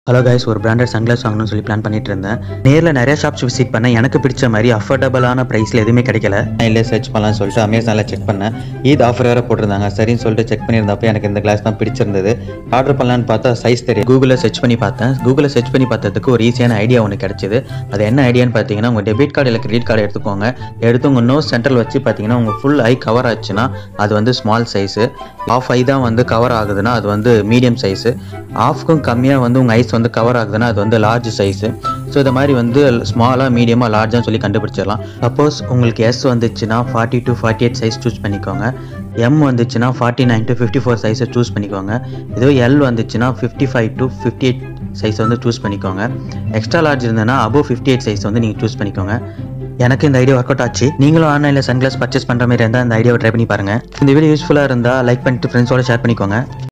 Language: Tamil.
ஹலோ கைஸ் ஒரு பிராண்டட் சன்கிளாஸ் வாங்கணும்னு சொல்லி பிளான் பண்ணிட்டு இருந்தேன் நேரில் நிறைய ஷாப்ஸ் விசிட் பண்ணேன் எனக்கு பிடிச்ச மாதிரி அஃபோர்டபுளான ப்ரைஸில் எதுவுமே கிடைக்கல நான் இல்லை சர்ச் பண்ணலாம்னு சொல்லிட்டு அமேசானில் செக் பண்ணேன் ஈத் ஆஃபர் வேறு போட்டிருந்தாங்க சரின்னு சொல்லிட்டு செக் பண்ணியிருந்தப்போ எனக்கு இந்த கிளாஸ் தான் பிடிச்சிருந்தது ஆர்டர் பண்ணலான்னு பார்த்தா சைஸ் தெரியும் கூகுளில் சர்ச் பண்ணி பார்த்தேன் கூகுளில் சர்ச் பண்ணி பார்த்ததுக்கு ஒரு ஈஸியான ஐடியா ஒன்று கிடைச்சிது அது என்ன ஐடியான்னு பார்த்தீங்கன்னா உங்கள் டெபிட் கார்டு இல்லை கிரெடிட் கார்டு எடுத்துக்கோங்க எடுத்து உங்கள் நோஸ் சென்டரில் வச்சு பார்த்தீங்கன்னா உங்கள் ஃபுல் ஐ கவர் ஆச்சுன்னா அது வந்து ஸ்மால் சைஸு ஆஃப் ஐ தான் வந்து கவர் ஆகுதுன்னா அது வந்து மீடியம் சைஸு ஆஃப்க்கும் கம்மியாக வந்து உங்கள் ஐஸ் வந்து கவர் ஆகுதுன்னா அது வந்து லார்ஜ் சைஸு ஸோ இந்த மாதிரி வந்து ஸ்மாலாக மீடியமாக லார்ஜான்னு சொல்லி கண்டுபிடிச்சிடலாம் சப்போஸ் உங்களுக்கு எஸ் வந்துச்சுன்னா forty to forty eight size choose பண்ணிக்கோங்க எம் வந்துச்சுன்னா forty nine to fifty four சைஸை சூஸ் பண்ணிக்கோங்க இதுவே எல் வந்துச்சுன்னா fifty five to fifty eight size வந்து சூஸ் பண்ணிக்கோங்க எக்ஸ்ட்ரா லார்ஜ் இருந்ததுன்னா அபோவ் ஃபிஃப்டி எயிட் சைஸ் வந்து நீங்கள் சூஸ் பண்ணிக்கோங்க எனக்கு இந்த ஐடியா ஒர்க் அவுட் ஆச்சு நீங்களும் ஆன்லைனில் சன்கிளாஸ் பர்ச்சேஸ் பண்ணுற மாதிரி இருந்தால் இந்த ஐடியாவை ட்ரை பண்ணி பாருங்கள் இந்த வீடியோ யூஸ்ஃபுல்லாக இருந்தால் லைக் பண்ணிட்டு ஃப்ரெண்ட்ஸோட ஷேர் பண்ணிக்கோங்க